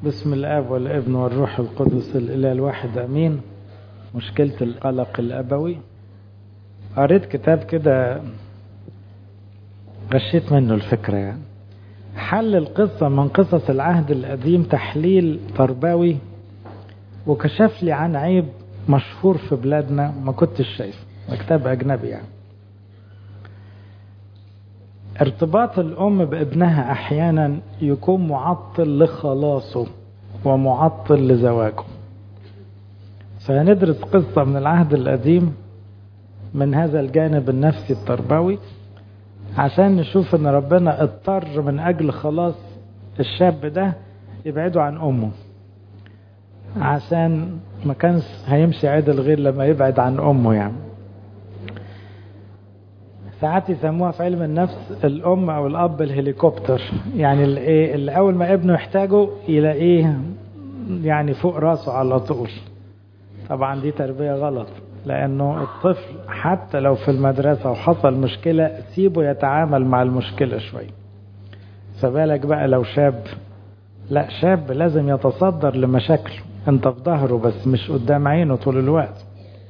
بسم الاب والابن والروح القدس الاله الواحد امين مشكله القلق الابوي قريت كتاب كده غشيت منه الفكره يعني حل القصه من قصص العهد القديم تحليل تربوي وكشف لي عن عيب مشهور في بلادنا ما كنتش شايفه كتاب اجنبي يعني ارتباط الأم بابنها أحيانا يكون معطل لخلاصه ومعطل لزواجه فهندرس قصة من العهد القديم من هذا الجانب النفسي التربوي عشان نشوف ان ربنا اضطر من اجل خلاص الشاب ده يبعده عن امه عشان ما كانش هيمشي عدل غير لما يبعد عن امه يعني ساعات يسموها في علم النفس الام او الاب الهليكوبتر يعني الايه اللي اول ما ابنه يحتاجه يلاقيه يعني فوق راسه على طول طبعا دي تربيه غلط لانه الطفل حتى لو في المدرسه وحصل مشكله سيبه يتعامل مع المشكله شويه فبالك بقى لو شاب لا شاب لازم يتصدر لمشاكله انت في ظهره بس مش قدام عينه طول الوقت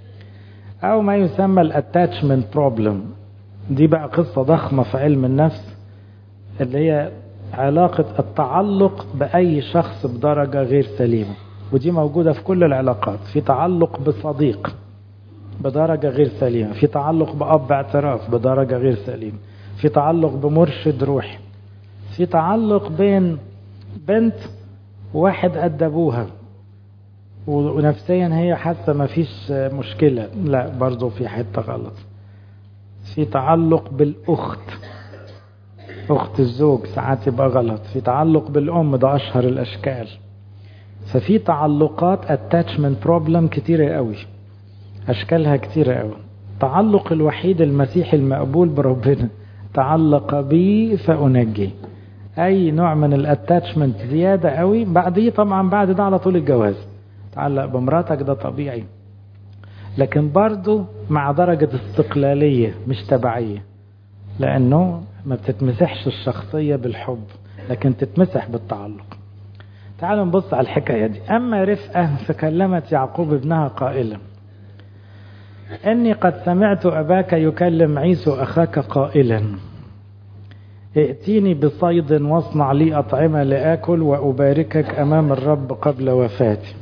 او ما يسمى الاتاتشمنت بروبلم دي بقى قصة ضخمة في علم النفس اللي هي علاقة التعلق بأي شخص بدرجة غير سليمة ودي موجودة في كل العلاقات في تعلق بصديق بدرجة غير سليمة في تعلق بأب اعتراف بدرجة غير سليمة في تعلق بمرشد روحي في تعلق بين بنت واحد أدبوها ونفسيا هي حاسة ما فيش مشكلة لا برضو في حتة غلط في تعلق بالأخت أخت الزوج ساعات يبقى غلط في تعلق بالأم ده أشهر الأشكال ففي تعلقات attachment problem كتيرة قوي أشكالها كتيرة قوي التعلق الوحيد المسيحي المقبول بربنا تعلق بي فأنجي أي نوع من الاتاتشمنت زيادة قوي بعديه طبعا بعد ده على طول الجواز تعلق بمراتك ده طبيعي لكن برضه مع درجة استقلالية مش تبعية لأنه ما بتتمسحش الشخصية بالحب لكن تتمسح بالتعلق تعالوا نبص على الحكاية دي أما رفقة فكلمت يعقوب ابنها قائلا إني قد سمعت أباك يكلم عيسو أخاك قائلا ائتيني بصيد واصنع لي أطعمة لآكل وأباركك أمام الرب قبل وفاتي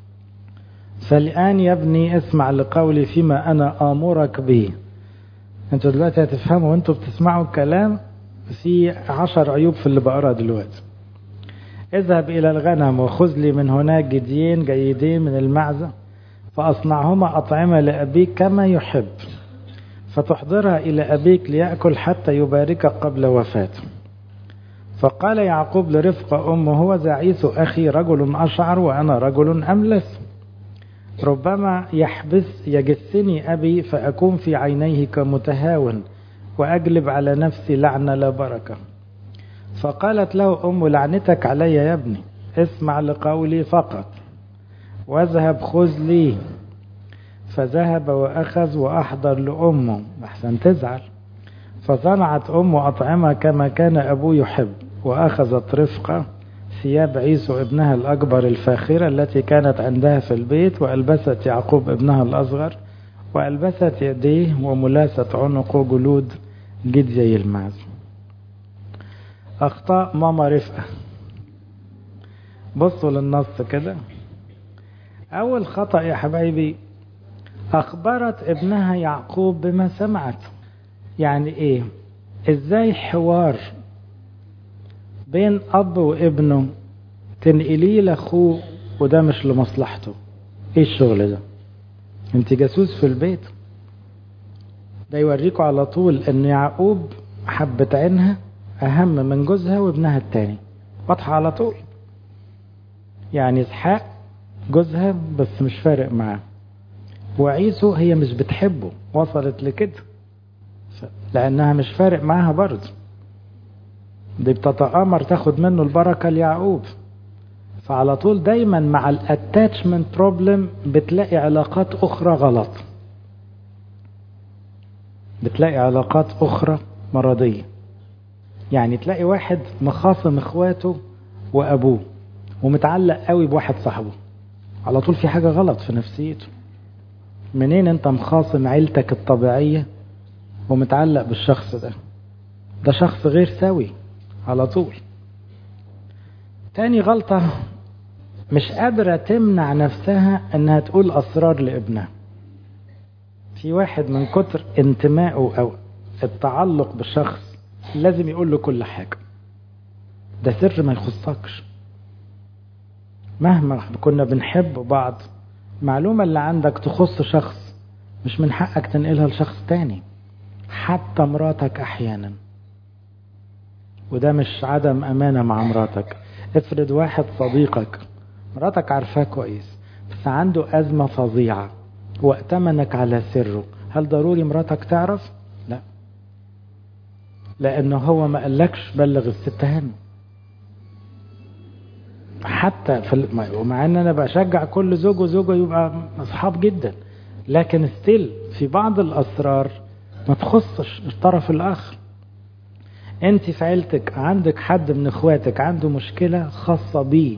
فالآن يا ابني اسمع لقولي فيما أنا آمرك به انتوا دلوقتي هتفهموا وانتوا بتسمعوا الكلام في عشر عيوب في اللي بقراه دلوقتي اذهب إلى الغنم وخذ لي من هناك جديين جيدين من المعزة فأصنعهما أطعمة لأبيك كما يحب فتحضرها إلى أبيك ليأكل حتى يباركك قبل وفاته فقال يعقوب لرفقة أمه هو زعيس أخي رجل أشعر وأنا رجل أملس ربما يحبس يجسني أبي فأكون في عينيه كمتهاون وأجلب على نفسي لعنة لا بركة فقالت له أم لعنتك علي يا ابني اسمع لقولي فقط واذهب خذ لي فذهب وأخذ وأحضر لأمه أحسن تزعل فصنعت أمه أطعمة كما كان أبوه يحب وأخذت رفقة ثياب عيسو ابنها الأكبر الفاخرة التي كانت عندها في البيت وألبست يعقوب ابنها الأصغر وألبست يديه وملاست عنقه جلود جدي المعز أخطاء ماما رفقة بصوا للنص كده أول خطأ يا حبايبي أخبرت ابنها يعقوب بما سمعت يعني إيه إزاي حوار بين أب وابنه تنقليه لأخوه وده مش لمصلحته إيه الشغل ده أنت جاسوس في البيت ده يوريكوا على طول إن يعقوب حبة عينها أهم من جوزها وابنها التاني واضحة على طول يعني إسحاق جوزها بس مش فارق معاه وعيسو هي مش بتحبه وصلت لكده لأنها مش فارق معاها برضه دي بتتآمر تاخد منه البركة ليعقوب فعلى طول دايما مع الاتاتشمنت بروبلم بتلاقي علاقات أخرى غلط بتلاقي علاقات أخرى مرضية يعني تلاقي واحد مخاصم اخواته وأبوه ومتعلق قوي بواحد صاحبه على طول في حاجة غلط في نفسيته منين انت مخاصم عيلتك الطبيعية ومتعلق بالشخص ده ده شخص غير سوي على طول تاني غلطة مش قادرة تمنع نفسها انها تقول اسرار لابنها في واحد من كتر انتمائه او التعلق بالشخص لازم يقول له كل حاجة ده سر ما يخصكش مهما كنا بنحب بعض معلومة اللي عندك تخص شخص مش من حقك تنقلها لشخص تاني حتى مراتك احيانا وده مش عدم امانة مع مراتك افرض واحد صديقك مراتك عارفاه كويس بس عنده ازمة فظيعة واتمنك على سره هل ضروري مراتك تعرف لا لانه هو ما قالكش بلغ الست هانم حتى في ومع ان انا بشجع كل زوج وزوجه يبقى اصحاب جدا لكن ستيل في بعض الاسرار ما تخصش الطرف الاخر انت في عيلتك عندك حد من اخواتك عنده مشكله خاصه بيه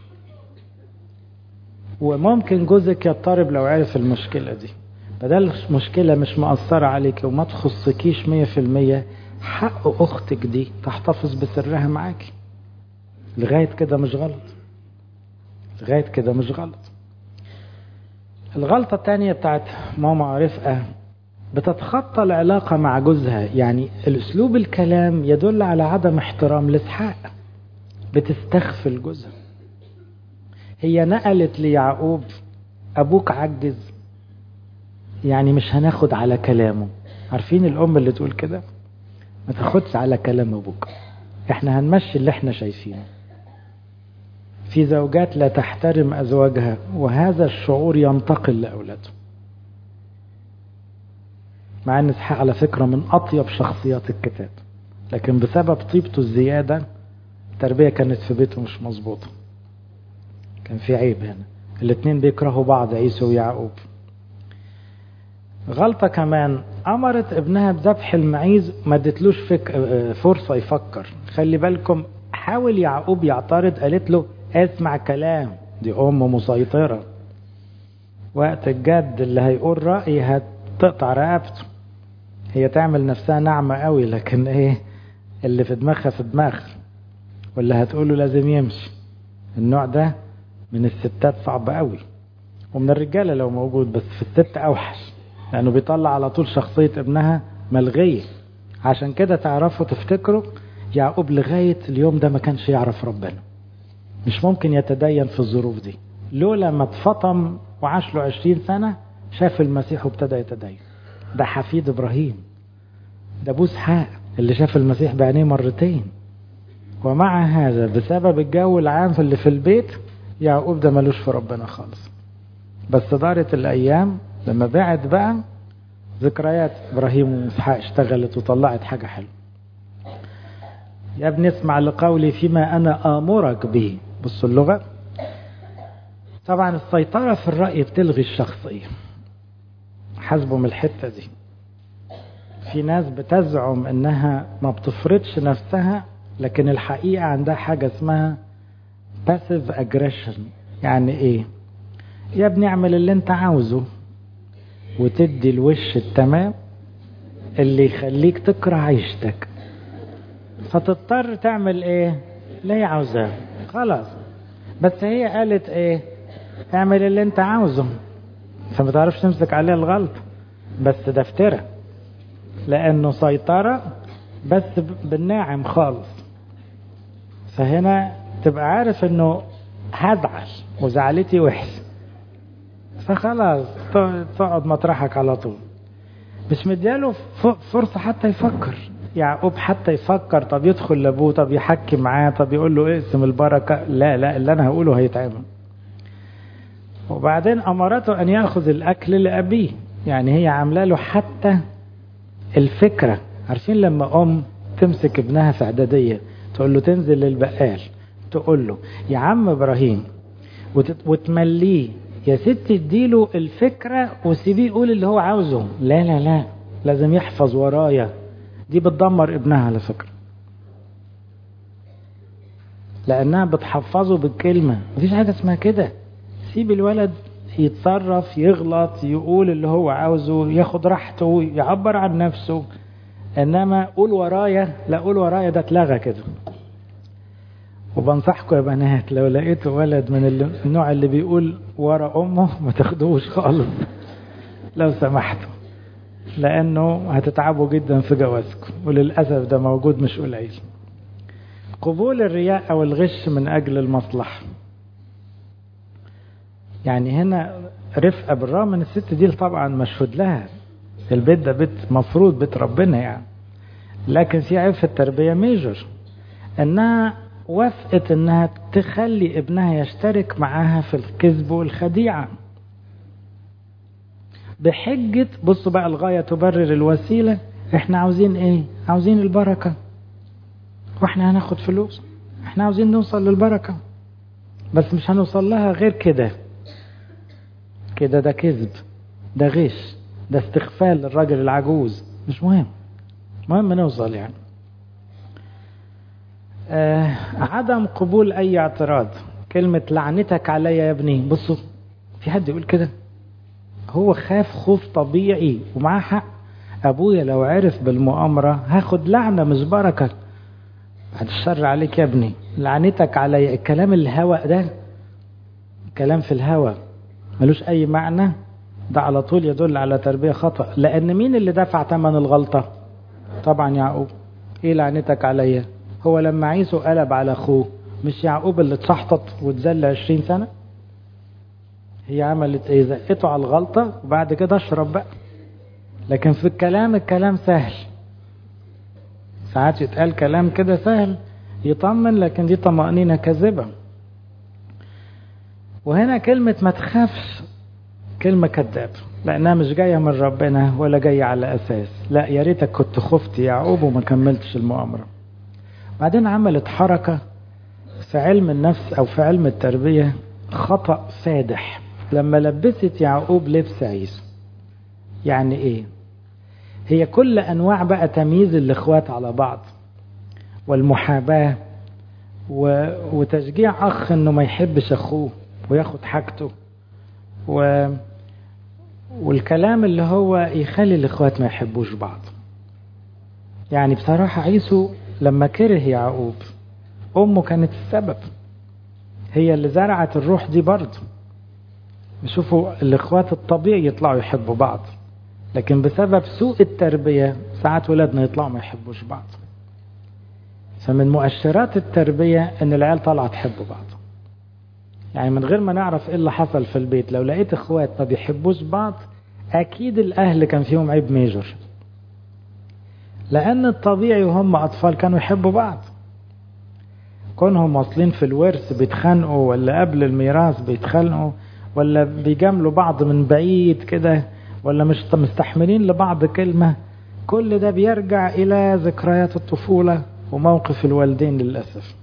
وممكن جوزك يضطرب لو عرف المشكله دي بدل مشكله مش مأثره عليك وما تخصكيش مية في المية حق اختك دي تحتفظ بسرها معاكي لغايه كده مش غلط لغايه كده مش غلط الغلطة الثانية بتاعت ماما رفقة بتتخطى العلاقة مع جوزها يعني الأسلوب الكلام يدل على عدم احترام لإسحاق بتستغفل جوزها هي نقلت ليعقوب أبوك عجز يعني مش هناخد على كلامه عارفين الأم اللي تقول كده ما تاخدش على كلام أبوك احنا هنمشي اللي احنا شايفينه في زوجات لا تحترم أزواجها وهذا الشعور ينتقل لأولاده مع أن إسحاق على فكرة من أطيب شخصيات الكتاب لكن بسبب طيبته الزيادة التربية كانت في بيته مش مظبوطة كان في عيب هنا الاثنين بيكرهوا بعض عيسو ويعقوب غلطة كمان أمرت ابنها بذبح المعيز ما ادتلوش فك... فرصة يفكر خلي بالكم حاول يعقوب يعترض قالت له اسمع كلام دي أم مسيطرة وقت الجد اللي هيقول رأي هتقطع رقبته هي تعمل نفسها ناعمة قوي لكن ايه اللي في دماغها في دماغها واللي هتقوله لازم يمشي النوع ده من الستات صعب قوي ومن الرجالة لو موجود بس في الست أوحش لأنه بيطلع على طول شخصية ابنها ملغية عشان كده تعرفوا تفتكروا يعقوب لغاية اليوم ده ما كانش يعرف ربنا مش ممكن يتدين في الظروف دي لولا ما اتفطم وعاش له عشرين سنة شاف المسيح وابتدى يتدين ده حفيد إبراهيم ده بوس حق اللي شاف المسيح بعينيه مرتين ومع هذا بسبب الجو العام في اللي في البيت يعقوب ده ملوش في ربنا خالص بس دارت الأيام لما بعد بقى ذكريات إبراهيم وإسحاق اشتغلت وطلعت حاجة حلوة يا ابني اسمع لقولي فيما أنا آمرك به بصوا اللغة طبعا السيطرة في الرأي بتلغي الشخصية حسبوا من الحتة دي في ناس بتزعم انها ما بتفرضش نفسها لكن الحقيقة عندها حاجة اسمها passive aggression يعني ايه يا ابني اعمل اللي انت عاوزه وتدي الوش التمام اللي يخليك تكره عيشتك فتضطر تعمل ايه اللي هي عاوزاه خلاص بس هي قالت ايه اعمل اللي انت عاوزه فما تعرفش تمسك عليها الغلط بس ده افترى لانه سيطرة بس بالناعم خالص فهنا تبقى عارف انه هزعل وزعلتي وحش فخلاص تقعد مطرحك على طول مش مدياله فرصة حتى يفكر يعقوب حتى يفكر طب يدخل لابوه طب يحكي معاه طب يقول له اقسم البركة لا لا اللي انا هقوله هيتعمل وبعدين امرته ان ياخذ الاكل لابيه يعني هي عامله له حتى الفكرة عارفين لما ام تمسك ابنها في اعدادية تقول له تنزل للبقال تقول له يا عم ابراهيم وتمليه يا ست اديله الفكرة وسيبيه يقول اللي هو عاوزه لا لا لا لازم يحفظ ورايا دي بتدمر ابنها على فكرة لأنها بتحفظه بالكلمة مفيش حاجة اسمها كده سيب الولد يتصرف يغلط يقول اللي هو عاوزه ياخد راحته يعبر عن نفسه انما قول ورايا لا قول ورايا ده اتلغى كده وبنصحكم يا بنات لو لقيتوا ولد من اللي النوع اللي بيقول ورا امه ما تاخدوش خالص لو سمحتوا لانه هتتعبوا جدا في جوازكم وللاسف ده موجود مش قليل قبول الرياء او الغش من اجل المصلحه يعني هنا رفقه بالرغم من الست دي طبعا مشهود لها البيت ده بيت مفروض بيت ربنا يعني لكن في عيب في التربيه ميجر انها وافقت انها تخلي ابنها يشترك معاها في الكذب والخديعه بحجه بصوا بقى الغايه تبرر الوسيله احنا عاوزين ايه عاوزين البركه واحنا هناخد فلوس احنا عاوزين نوصل للبركه بس مش هنوصل لها غير كده كده ده كذب ده غش ده استغفال للراجل العجوز مش مهم مهم نوصل يعني آه عدم قبول اي اعتراض كلمة لعنتك عليا يا ابني بصوا في حد يقول كده هو خاف خوف طبيعي ومعاه حق ابويا لو عرف بالمؤامرة هاخد لعنة مش بركة بعد الشر عليك يا ابني لعنتك عليا الكلام الهوى ده كلام في الهوى ملوش اي معنى ده على طول يدل على تربية خطأ لان مين اللي دفع ثمن الغلطة طبعا يعقوب ايه لعنتك عليا هو لما عيسو قلب على اخوه مش يعقوب اللي اتشحطط واتذل 20 سنة هي عملت ايه زقته على الغلطة وبعد كده اشرب بقى لكن في الكلام الكلام سهل ساعات يتقال كلام كده سهل يطمن لكن دي طمأنينة كاذبة وهنا كلمة ما تخافش كلمة كذاب لأنها مش جاية من ربنا ولا جاية على أساس لا يا ريتك كنت خفت يعقوب وما كملتش المؤامرة بعدين عملت حركة في علم النفس أو في علم التربية خطأ فادح لما لبست يعقوب لبس عيسو يعني إيه هي كل أنواع بقى تمييز الإخوات على بعض والمحاباة و... وتشجيع أخ إنه ما يحبش أخوه وياخد حاجته و... والكلام اللي هو يخلي الإخوات ما يحبوش بعض يعني بصراحة عيسو لما كره يعقوب أمه كانت السبب هي اللي زرعت الروح دي برضه شوفوا الإخوات الطبيعي يطلعوا يحبوا بعض لكن بسبب سوء التربية ساعات ولادنا يطلعوا ما يحبوش بعض فمن مؤشرات التربية ان العيال طالعة تحب بعض يعني من غير ما نعرف ايه اللي حصل في البيت لو لقيت اخوات ما بيحبوش بعض اكيد الاهل كان فيهم عيب ميجر لان الطبيعي وهم اطفال كانوا يحبوا بعض كونهم واصلين في الورث بيتخانقوا ولا قبل الميراث بيتخانقوا ولا بيجاملوا بعض من بعيد كده ولا مش مستحملين لبعض كلمة كل ده بيرجع إلى ذكريات الطفولة وموقف الوالدين للأسف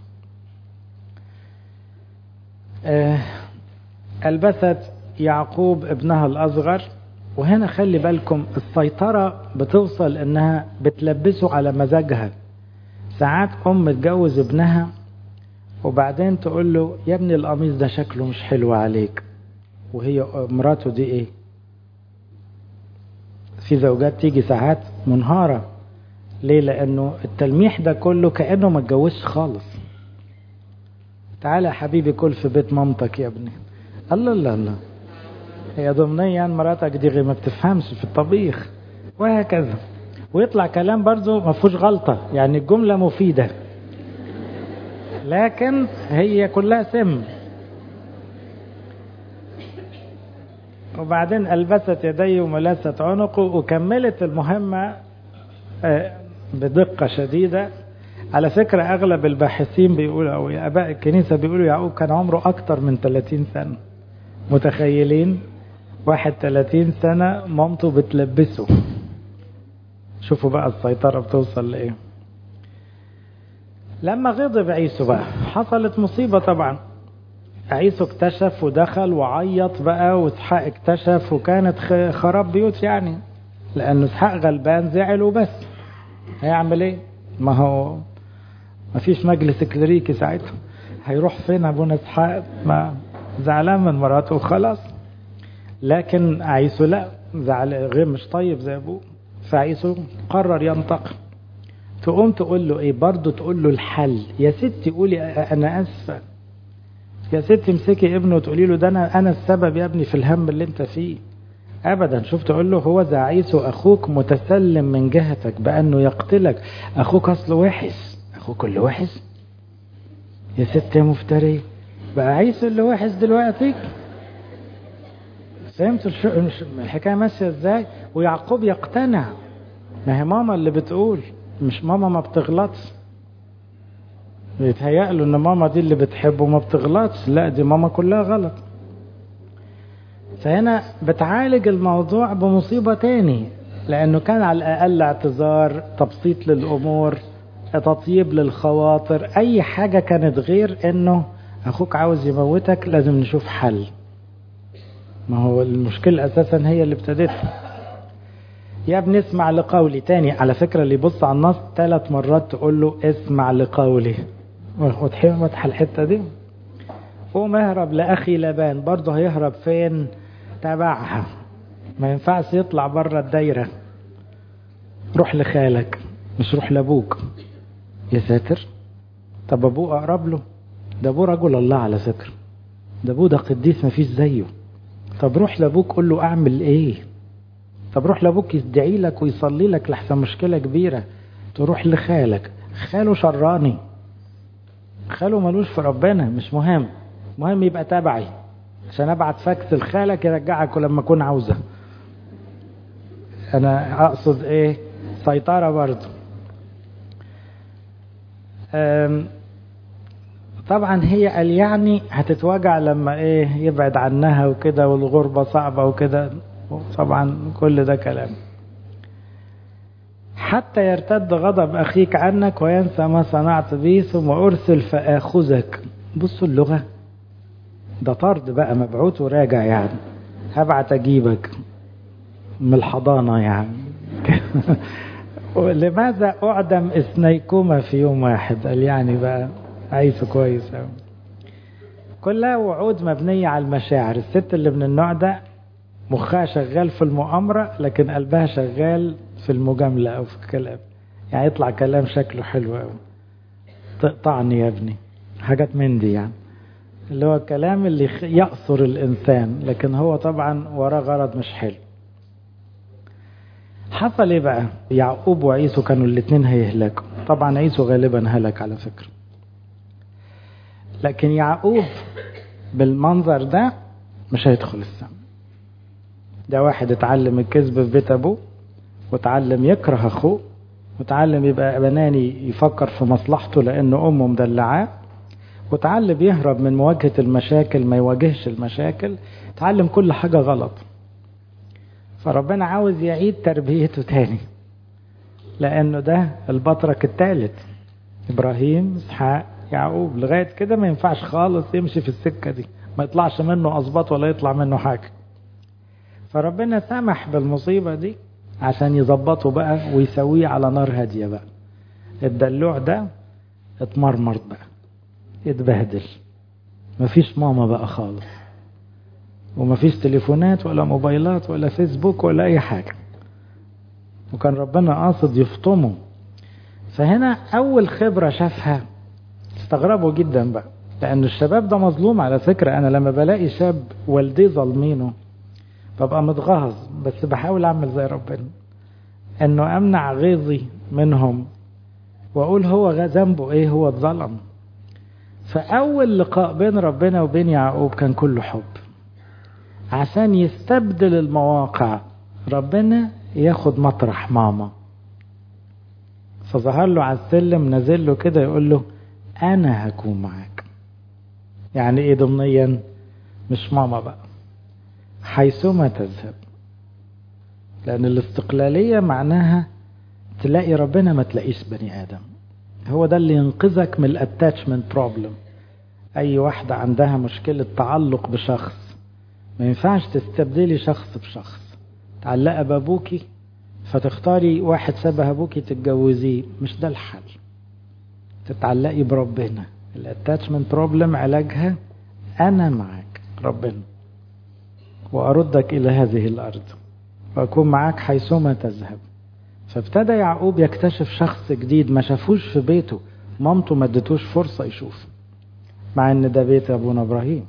آه ألبست يعقوب ابنها الأصغر وهنا خلي بالكم السيطرة بتوصل إنها بتلبسه على مزاجها ساعات أم تجوز ابنها وبعدين تقول له يا ابني القميص ده شكله مش حلو عليك وهي مراته دي ايه في زوجات تيجي ساعات منهارة ليه لانه التلميح ده كله كأنه ما اتجوزش خالص تعالى يا حبيبي كل في بيت مامتك يا ابني الله الله الله هي ضمنيا مراتك دي ما بتفهمش في الطبيخ وهكذا ويطلع كلام برضه ما فيهوش غلطة يعني الجملة مفيدة لكن هي كلها سم وبعدين ألبست يديه وملست عنقه وكملت المهمة بدقة شديدة على فكرة أغلب الباحثين بيقولوا أو آباء الكنيسة بيقولوا يعقوب كان عمره أكتر من 30 سنة متخيلين واحد 30 سنة مامته بتلبسه شوفوا بقى السيطرة بتوصل لإيه لما غضب عيسو بقى حصلت مصيبة طبعا عيسو اكتشف ودخل وعيط بقى واسحاق اكتشف وكانت خراب بيوت يعني لأنه اسحاق غلبان زعل وبس هيعمل ايه ما هو ما فيش مجلس كليريكي ساعتها هيروح فين ابونا اسحاق ما زعلان من مراته وخلاص لكن عيسو لا زعل غير مش طيب زي ابوه فعيسو قرر ينتقم تقوم تقول له ايه برضه تقول له الحل يا ستي قولي انا اسفه يا ستي امسكي ابنه وتقولي له ده انا انا السبب يا ابني في الهم اللي انت فيه ابدا شوف تقول له هو ذا عيسو اخوك متسلم من جهتك بانه يقتلك اخوك اصله وحش اخوك اللي وحش يا ست يا مفتري بقى عيسو اللي وحش دلوقتي فهمتوا الحكايه ماشيه ازاي ويعقوب يقتنع ما هي ماما اللي بتقول مش ماما ما بتغلطش بيتهيأ له ان ماما دي اللي بتحبه ما بتغلطش لا دي ماما كلها غلط فهنا بتعالج الموضوع بمصيبة تاني لأنه كان على الأقل اعتذار تبسيط للأمور تطيب للخواطر أي حاجة كانت غير أنه أخوك عاوز يموتك لازم نشوف حل ما هو المشكلة أساسا هي اللي ابتدتها يا ابني اسمع لقولي تاني على فكرة اللي يبص على النص ثلاث مرات تقول له اسمع لقولي وتحب الحتة دي قوم اهرب لأخي لبان برضه هيهرب فين تبعها ما ينفعش يطلع بره الدايرة روح لخالك مش روح لابوك يا ساتر طب ابوه اقرب له ده ابوه رجل الله على فكرة ده ابوه ده قديس مفيش زيه طب روح لابوك قول له اعمل ايه طب روح لابوك يدعي لك ويصلي لك لحسن مشكلة كبيرة تروح لخالك خاله شراني خاله ملوش في ربنا مش مهم مهم يبقى تبعي عشان ابعت فاكس لخالك يرجعك لما اكون عاوزه انا اقصد ايه سيطره برضه طبعا هي قال يعني هتتوجع لما ايه يبعد عنها وكده والغربة صعبة وكده طبعا كل ده كلام حتى يرتد غضب أخيك عنك وينسى ما صنعت به ثم أرسل فآخذك بصوا اللغة ده طرد بقى مبعوث وراجع يعني هبعت أجيبك من الحضانة يعني لماذا أعدم اثنيكما في يوم واحد قال يعني بقى عايز كويس أوي كلها وعود مبنية على المشاعر الست اللي من النوع ده مخها شغال في المؤامرة لكن قلبها شغال في المجاملة أو في الكلام يعني يطلع كلام شكله حلو أوي تقطعني يا ابني حاجات من دي يعني اللي هو الكلام اللي يأثر الإنسان لكن هو طبعا وراه غرض مش حلو حصل ايه بقى يعقوب وعيسو كانوا الاثنين هيهلكوا طبعا عيسو غالبا هلك على فكرة لكن يعقوب بالمنظر ده مش هيدخل السماء ده واحد اتعلم الكذب في بيت ابوه وتعلم يكره اخوه وتعلم يبقى بناني يفكر في مصلحته لان امه مدلعاه وتعلم يهرب من مواجهة المشاكل ما يواجهش المشاكل تعلم كل حاجة غلط فربنا عاوز يعيد تربيته تاني لانه ده البطرك الثالث ابراهيم اسحاق يعقوب لغايه كده ما ينفعش خالص يمشي في السكه دي ما يطلعش منه اسباط ولا يطلع منه حاجه فربنا سمح بالمصيبه دي عشان يظبطه بقى ويسويه على نار هاديه بقى الدلوع ده اتمرمط بقى اتبهدل مفيش ماما بقى خالص ومفيش تليفونات ولا موبايلات ولا فيسبوك ولا اي حاجة وكان ربنا قاصد يفطمه فهنا اول خبرة شافها استغربوا جدا بقى لان الشباب ده مظلوم على فكرة انا لما بلاقي شاب والديه ظالمينه ببقى متغاظ بس بحاول اعمل زي ربنا انه امنع غيظي منهم واقول هو ذنبه ايه هو اتظلم فاول لقاء بين ربنا وبين يعقوب كان كله حب عشان يستبدل المواقع ربنا ياخد مطرح ماما فظهر له على السلم نزل له كده يقول له انا هكون معاك يعني ايه ضمنيا مش ماما بقى حيثما تذهب لان الاستقلاليه معناها تلاقي ربنا ما تلاقيش بني ادم هو ده اللي ينقذك من الاتاتشمنت بروبلم اي واحده عندها مشكله تعلق بشخص ما ينفعش تستبدلي شخص بشخص تعلقة بابوكي فتختاري واحد شبه ابوكي تتجوزيه مش ده الحل تتعلقي بربنا الاتاتشمنت بروبلم علاجها انا معاك ربنا واردك الى هذه الارض واكون معاك حيثما تذهب فابتدى يعقوب يكتشف شخص جديد ما شافوش في بيته مامته ما ادتوش فرصة يشوف مع ان ده بيت ابونا ابراهيم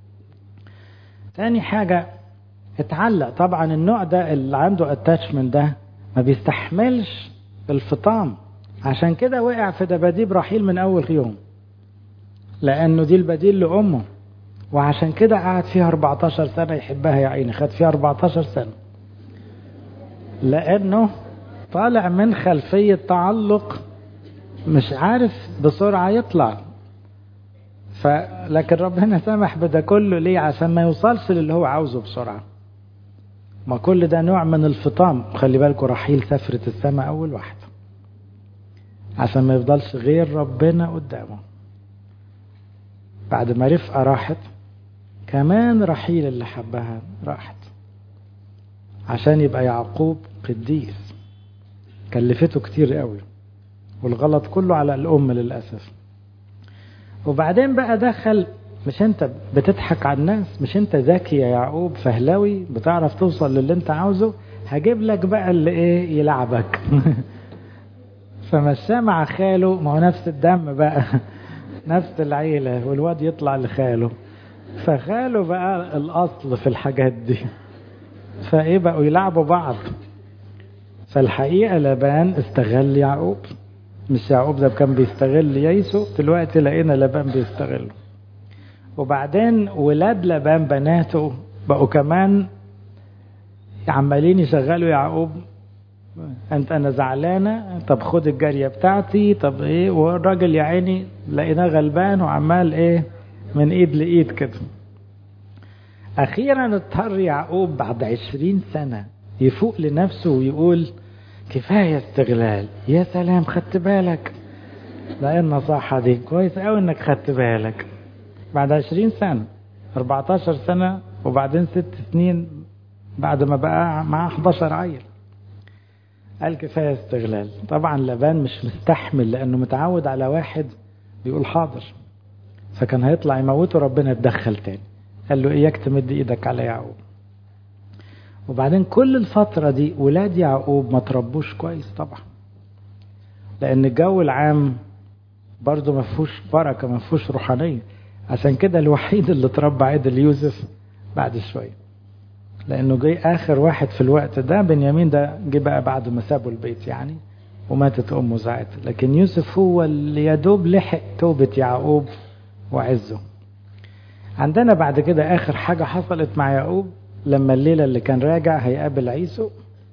تاني حاجة اتعلق طبعا النوع ده اللي عنده اتاتشمنت ده ما بيستحملش الفطام عشان كده وقع في دباديب رحيل من اول يوم لانه دي البديل لامه وعشان كده قعد فيها 14 سنة يحبها يا عيني خد فيها 14 سنة لانه طالع من خلفية تعلق مش عارف بسرعة يطلع ف... لكن ربنا سمح بده كله ليه عشان ما يوصلش للي هو عاوزه بسرعة ما كل ده نوع من الفطام خلي بالكم رحيل سفرة السماء أول واحدة عشان ما يفضلش غير ربنا قدامه بعد ما رفقة راحت كمان رحيل اللي حبها راحت عشان يبقى يعقوب قديس كلفته كتير قوي والغلط كله على الأم للأسف وبعدين بقى دخل مش انت بتضحك على الناس مش انت ذكي يا يعقوب فهلوي بتعرف توصل للي انت عاوزه هجيب لك بقى اللي ايه يلعبك فمشاه مع خاله ما هو نفس الدم بقى نفس العيلة والواد يطلع لخاله فخاله بقى الأصل في الحاجات دي فايه بقوا يلعبوا بعض فالحقيقة لبان استغل يعقوب مش يعقوب ده كان بيستغل ييسو دلوقتي لقينا لبان بيستغله وبعدين ولاد لبان بناته بقوا كمان عمالين يشغلوا يعقوب انت انا زعلانه طب خد الجاريه بتاعتي طب ايه والراجل يا عيني لقيناه غلبان وعمال ايه من ايد لايد كده اخيرا اضطر يعقوب بعد عشرين سنه يفوق لنفسه ويقول كفايه استغلال يا سلام خدت بالك لا النصاحه دي كويس قوي انك خدت بالك بعد عشرين سنه 14 سنه وبعدين ست سنين بعد ما بقى معاه 11 عيل قال كفايه استغلال طبعا لبان مش مستحمل لانه متعود على واحد بيقول حاضر فكان هيطلع يموته ربنا اتدخل تاني قال له اياك تمد ايدك على يعقوب وبعدين كل الفترة دي ولاد يعقوب ما تربوش كويس طبعا لأن الجو العام برضه ما فيهوش بركة ما فيهوش روحانية عشان كده الوحيد اللي اتربى عدل يوسف بعد شوية لأنه جه آخر واحد في الوقت ده بنيامين ده جه بقى بعد ما سابوا البيت يعني وماتت أمه ساعتها لكن يوسف هو اللي يدوب لحق توبة يعقوب وعزه عندنا بعد كده آخر حاجة حصلت مع يعقوب لما الليلة اللي كان راجع هيقابل عيسو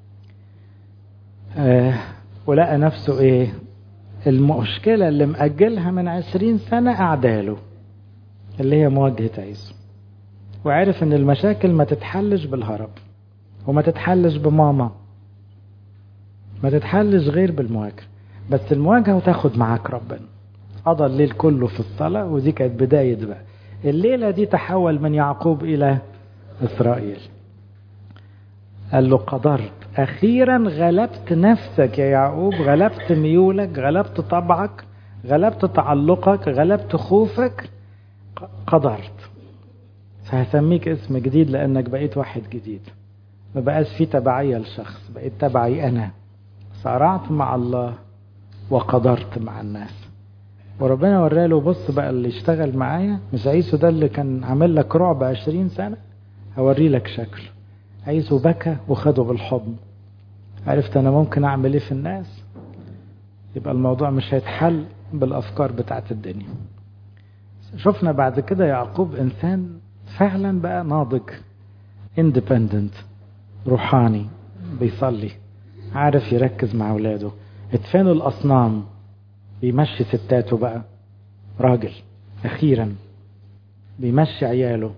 آه ولقى نفسه ايه المشكلة اللي مأجلها من عشرين سنة أعداله اللي هي مواجهة عيسو وعرف ان المشاكل ما تتحلش بالهرب وما تتحلش بماما ما تتحلش غير بالمواجهة بس المواجهة وتاخد معاك ربنا قضى الليل كله في الصلاة ودي كانت بداية بقى الليلة دي تحول من يعقوب إلى إسرائيل قال له قدرت أخيرا غلبت نفسك يا يعقوب غلبت ميولك غلبت طبعك غلبت تعلقك غلبت خوفك قدرت فهسميك اسم جديد لأنك بقيت واحد جديد ما بقاش في تبعية لشخص بقيت تبعي أنا صارعت مع الله وقدرت مع الناس وربنا وراله بص بقى اللي اشتغل معايا مش عيسو ده اللي كان عامل لك رعب عشرين سنة هوري لك شكل عيسو بكى وخده بالحضن عرفت انا ممكن اعمل ايه في الناس يبقى الموضوع مش هيتحل بالافكار بتاعت الدنيا شفنا بعد كده يعقوب انسان فعلا بقى ناضج اندبندنت روحاني بيصلي عارف يركز مع اولاده اتفانوا الاصنام بيمشي ستاته بقى راجل اخيرا بيمشي عياله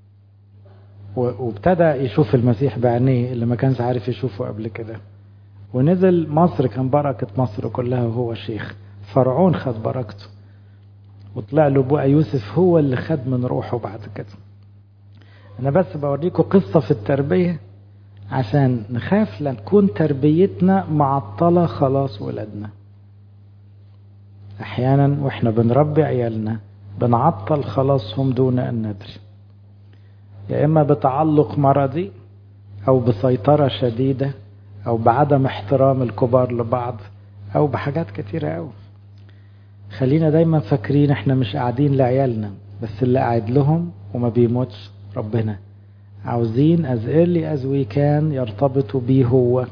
وابتدى يشوف المسيح بعينيه اللي ما كانش عارف يشوفه قبل كده ونزل مصر كان بركة مصر كلها وهو شيخ فرعون خد بركته وطلع له بقى يوسف هو اللي خد من روحه بعد كده انا بس بوريكم قصة في التربية عشان نخاف لا تكون تربيتنا معطلة خلاص ولادنا أحيانا وإحنا بنربي عيالنا بنعطل خلاصهم دون أن ندري يا إما بتعلق مرضي أو بسيطرة شديدة أو بعدم احترام الكبار لبعض أو بحاجات كتيرة أوي خلينا دايما فاكرين احنا مش قاعدين لعيالنا بس اللي قاعد لهم وما بيموتش ربنا عاوزين as early as we can يرتبطوا بيه هو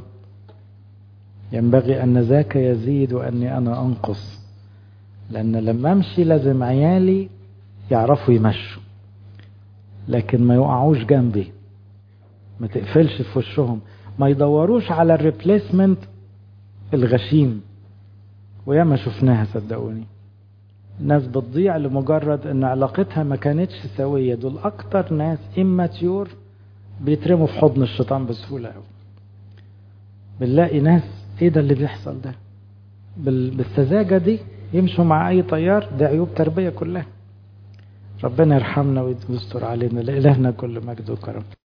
ينبغي أن ذاك يزيد وأني أنا أنقص لأن لما أمشي لازم عيالي يعرفوا يمشوا لكن ما يقعوش جنبي ما تقفلش في وشهم ما يدوروش على الريبليسمنت الغشيم وياما شفناها صدقوني ناس بتضيع لمجرد ان علاقتها ما كانتش سوية دول اكتر ناس اماتيور بيترموا في حضن الشيطان بسهولة قوي بنلاقي ناس ايه ده اللي بيحصل ده بالسذاجة دي يمشوا مع اي طيار ده عيوب تربية كلها ربنا يرحمنا ويستر علينا لإلهنا كل مجد وكرم